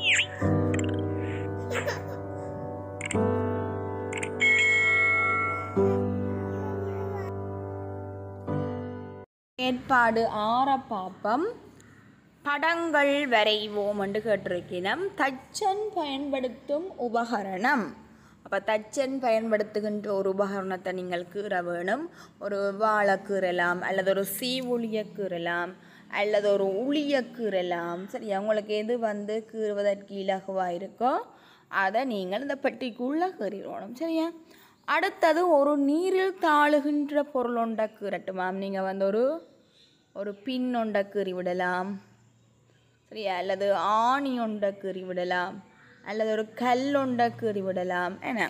ஏற்பாடு ஆற பாப்பம் படங்கள் வரைவோம் என்று கேட்டிருக்கிறோம் தச்சன் பயன்படுத்தும் உபகரணம் அப்போ தச்சன் பயன்படுத்துகின்ற ஒரு உபகரணத்தை நீங்கள் கீற வேணும் ஒரு வாழை கீறலாம் அல்லது ஒரு சீவுளியை கீறலாம் அல்லது ஒரு உளியை கீறலாம் சரி உங்களுக்கு எது வந்து கீறுவதற்கு இலகுவாக இருக்கோ அதை நீங்கள் இந்த பெட்டிக்குள்ளே கீறிடணும் சரியா அடுத்தது ஒரு நீரில் தாழுகின்ற பொருள் ஒன்றை கீறட்டுமாம் நீங்கள் வந்து ஒரு ஒரு பின் ஒன்றை கீறி விடலாம் சரியா அல்லது ஆணி ஒன்றை கீறி விடலாம் அல்லது ஒரு கல் ஒன்றை கீறி விடலாம் என்ன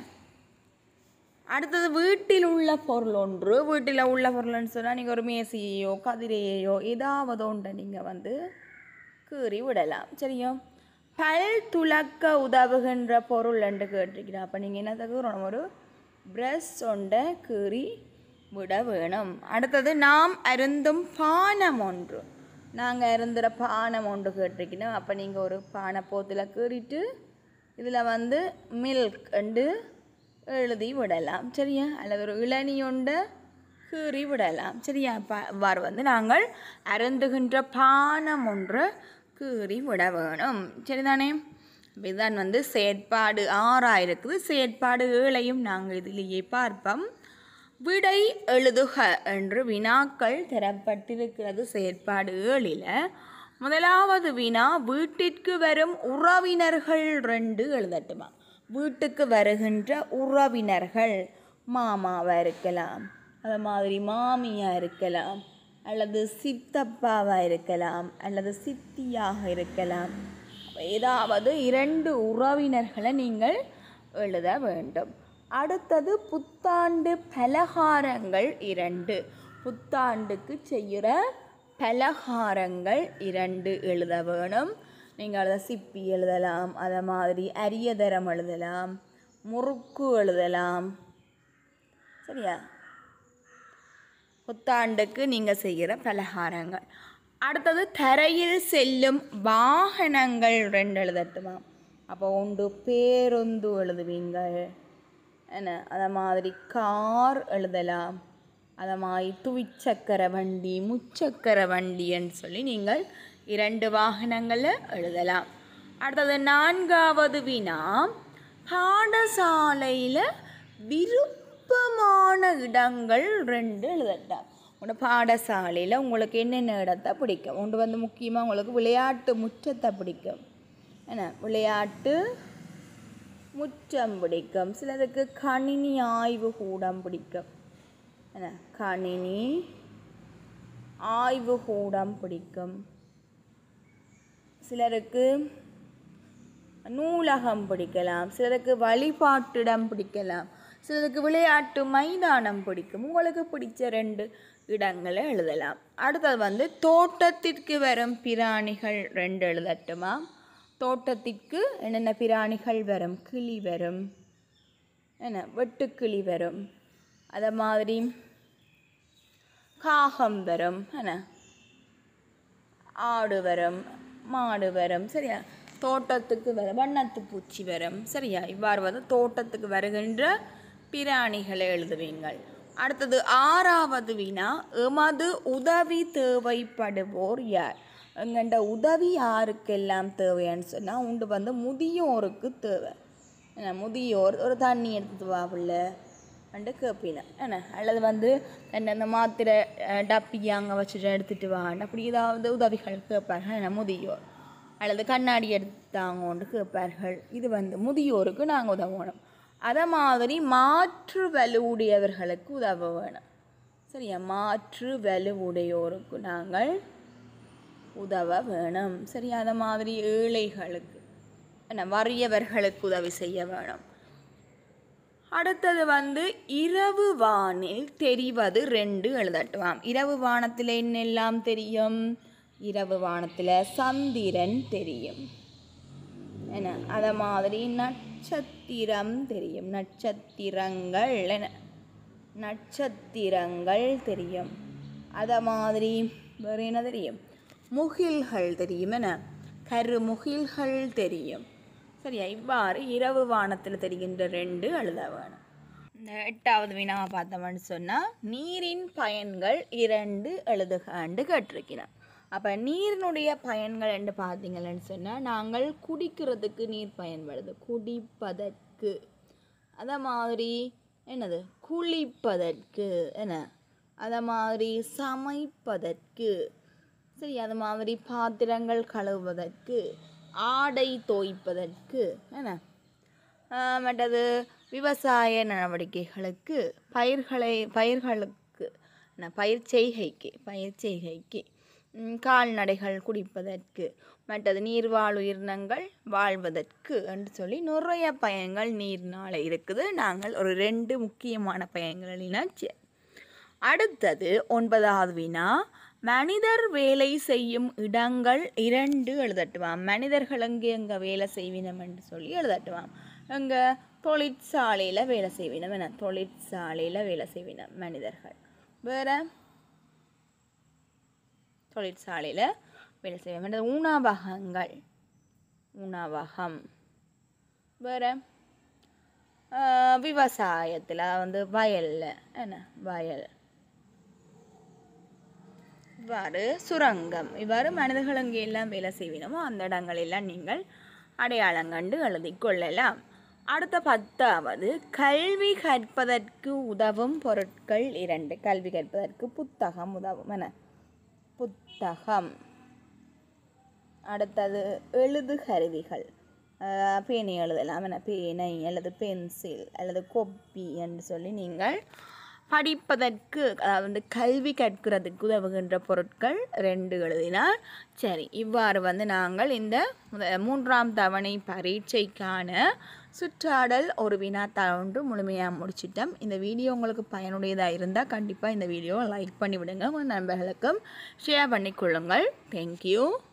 அடுத்தது வீட்டில் உள்ள பொருள் ஒன்று வீட்டில் உள்ள பொருள்னு சொன்னால் நீங்கள் ஒரு மேசையையோ கதிரையையோ ஏதாவது ஒன்றை நீங்கள் வந்து கீறி விடலாம் சரியா பல் துலக்க உதவுகின்ற பொருள் என்று கேட்டிருக்கிறேன் அப்போ நீங்கள் என்ன தகுறோம் ஒரு ப்ரஷ் ஒன்றை கீறி விட வேணும் அடுத்தது நாம் அருந்தும் பானம் ஒன்று நாங்கள் அருந்துகிற பானம் ஒன்று கேட்டிருக்கணும் அப்போ நீங்கள் ஒரு பானை போத்தில் கீறிட்டு இதில் வந்து மில்க் என்று எழுதி விடலாம் சரியா அல்லது ஒரு இளநீ ஒன்றை கீறி விடலாம் சரியா ப இவ்வாறு வந்து நாங்கள் அருந்துகின்ற பானம் ஒன்று கீறி விட வேணும் சரிதானே அப்ப இதுதான் வந்து செயற்பாடு ஆறாக இருக்குது செயற்பாடு ஏழையும் நாங்கள் இதிலேயே பார்ப்போம் விடை எழுதுக என்று வினாக்கள் தரப்பட்டிருக்கிறது செயற்பாடு ஏழில் முதலாவது வினா வீட்டிற்கு வரும் உறவினர்கள் ரெண்டு எழுதட்டுமா வீட்டுக்கு வருகின்ற உறவினர்கள் மாமாவாக இருக்கலாம் அது மாதிரி மாமியாக இருக்கலாம் அல்லது சித்தப்பாவாக இருக்கலாம் அல்லது சித்தியாக இருக்கலாம் ஏதாவது இரண்டு உறவினர்களை நீங்கள் எழுத வேண்டும் அடுத்தது புத்தாண்டு பலகாரங்கள் இரண்டு புத்தாண்டுக்கு செய்கிற பலகாரங்கள் இரண்டு எழுத வேணும் நீங்கள் அதை சிப்பி எழுதலாம் அதை மாதிரி அரியதரம் எழுதலாம் முறுக்கு எழுதலாம் சரியா புத்தாண்டுக்கு நீங்கள் செய்கிற பலகாரங்கள் அடுத்தது தரையில் செல்லும் வாகனங்கள் ரெண்டு எழுதட்டுமா அப்போ உண்டு பேருந்து எழுதுவீங்கள் என்ன அதை மாதிரி கார் எழுதலாம் அதை மாதிரி துவிச்சக்கர வண்டி முச்சக்கர வண்டின்னு சொல்லி நீங்கள் இரண்டு வாகனங்களை எழுதலாம் அடுத்தது நான்காவது வினா பாடசாலையில் விருப்பமான இடங்கள் ரெண்டு எழுதட்டாம் உங்களோட பாடசாலையில் உங்களுக்கு என்னென்ன இடத்த பிடிக்கும் ஒன்று வந்து முக்கியமாக உங்களுக்கு விளையாட்டு முற்றத்தை பிடிக்கும் என்ன விளையாட்டு முற்றம் பிடிக்கும் சிலருக்கு கணினி ஆய்வு கூடம் பிடிக்கும் என்ன கணினி ஆய்வு கூடம் பிடிக்கும் சிலருக்கு நூலகம் பிடிக்கலாம் சிலருக்கு வழிபாட்டிடம் பிடிக்கலாம் சிலருக்கு விளையாட்டு மைதானம் பிடிக்கும் உங்களுக்கு பிடிச்ச ரெண்டு இடங்களை எழுதலாம் அடுத்தது வந்து தோட்டத்திற்கு வரும் பிராணிகள் ரெண்டு எழுதட்டுமா தோட்டத்திற்கு என்னென்ன பிராணிகள் வரும் கிளி வரும் என்ன வெட்டுக்கிளி வரும் அதை மாதிரி காகம் வரும் என்ன ஆடு வரும் மாடு வரும் சரியா தோட்டத்துக்கு வர வண்ணத்து பூச்சி வரும் சரியா இவ்வாறு வந்து தோட்டத்துக்கு வருகின்ற பிராணிகளை எழுதுவீங்கள் அடுத்தது ஆறாவது வினா எமது உதவி தேவைப்படுவோர் யார் எங்கண்ட உதவி யாருக்கெல்லாம் தேவைன்னு சொன்னால் உண்டு வந்து முதியோருக்கு தேவை என்ன முதியோர் ஒரு தண்ணி எடுத்துட்டு வா பிள்ளை அண்டு கேட்பின என்ன அல்லது வந்து என்ன இந்த மாத்திரை அஹ், டப்பி அங்கே வச்சுட்டு எடுத்துட்டு வாங்க அப்படி ஏதாவது உதவிகள் கேட்பார்கள் என்ன முதியோர் அல்லது கண்ணாடி எடுத்தாங்கன்னு கேட்பார்கள் இது வந்து முதியோருக்கு நாங்கள் உதவணும் அதை மாதிரி மாற்று வலுவுடையவர்களுக்கு உதவ வேணும் சரியா மாற்று வலுவுடையோருக்கு நாங்கள் உதவ வேணும் சரி அதை மாதிரி ஏழைகளுக்கு என்ன வறியவர்களுக்கு உதவி செய்ய வேணும் அடுத்தது வந்து இரவு வானில் தெரிவது ரெண்டு எழுதட்டுவாம் இரவு வானத்தில் என்னெல்லாம் தெரியும் இரவு வானத்தில் சந்திரன் தெரியும் என்ன அதை மாதிரி நட்சத்திரம் தெரியும் நட்சத்திரங்கள் என்ன நட்சத்திரங்கள் தெரியும் அதை மாதிரி வேறு என்ன தெரியும் முகில்கள் தெரியும் என்ன கருமுகில்கள் தெரியும் சரியா இவ்வாறு இரவு வானத்தில் தெரிகின்ற ரெண்டு எழுத வேணும் இந்த எட்டாவது வினாவை பார்த்தோம்னு சொன்னால் நீரின் பயன்கள் இரண்டு எழுதுகாண்டு கேட்டிருக்கிறோம் அப்போ நீரினுடைய பயன்கள் என்று பார்த்தீங்கன்னு சொன்னால் நாங்கள் குடிக்கிறதுக்கு நீர் பயன்படுது குடிப்பதற்கு அதை மாதிரி என்னது குளிப்பதற்கு என்ன அதை மாதிரி சமைப்பதற்கு சரி அது மாதிரி பாத்திரங்கள் கழுவுவதற்கு ஆடை தோய்ப்பதற்கு என்ன ஆஹ் மற்றது விவசாய நடவடிக்கைகளுக்கு பயிர்களை பயிர்களுக்கு என்ன பயிர் செய்கைக்கு பயிர் செய்கைக்கு ம், கால்நடைகள் குடிப்பதற்கு மற்றது நீர்வாழ் உயிரினங்கள் வாழ்வதற்கு என்று சொல்லி நிறைய பயன்கள் நீர்னால இருக்குது நாங்கள் ஒரு ரெண்டு முக்கியமான பயன்களினாச்சு அடுத்தது ஒன்பதாவது வினா மனிதர் வேலை செய்யும் இடங்கள் இரண்டு எழுதட்டுவாம் மனிதர்கள் எங்கே எங்கே வேலை செய்வினம் என்று சொல்லி எழுதட்டுவாம் எங்கே தொழிற்சாலையில் வேலை செய்வினம் என தொழிற்சாலையில் வேலை செய்வினம் மனிதர்கள் வேற தொழிற்சாலையில் வேலை செய்வோம் மற்றது உணவகங்கள் உணவகம் வேற விவசாயத்தில் வந்து வயலில் என்ன வயல் இவ்வாறு சுரங்கம் இவ்வாறு மனிதர்கள் அங்கே எல்லாம் வேலை செய்வினமோ அந்த இடங்களெல்லாம் நீங்கள் அடையாளம் கண்டு எழுதி கொள்ளலாம் அடுத்த பத்தாவது கல்வி கற்பதற்கு உதவும் பொருட்கள் இரண்டு கல்வி கற்பதற்கு புத்தகம் உதவும் என புத்தகம் அடுத்தது எழுது கருவிகள் அஹ் பேனை எழுதலாம் என பேனை அல்லது பென்சில் அல்லது கொப்பி என்று சொல்லி நீங்கள் படிப்பதற்கு அதாவது வந்து கல்வி கற்கிறதுக்கு உதவுகின்ற பொருட்கள் ரெண்டு எழுதினால் சரி இவ்வாறு வந்து நாங்கள் இந்த முத- மூன்றாம் தவணை பரீட்சைக்கான சுற்றாடல் ஒரு வினாத்தாள் ஒன்று முழுமையாக முடிச்சிட்டோம் இந்த வீடியோ உங்களுக்கு பயனுடையதாக இருந்தால் கண்டிப்பாக இந்த வீடியோவை லைக் பண்ணி விடுங்க உங்கள் நண்பர்களுக்கும் ஷேர் பண்ணிக்கொள்ளுங்கள் தேங்க்யூ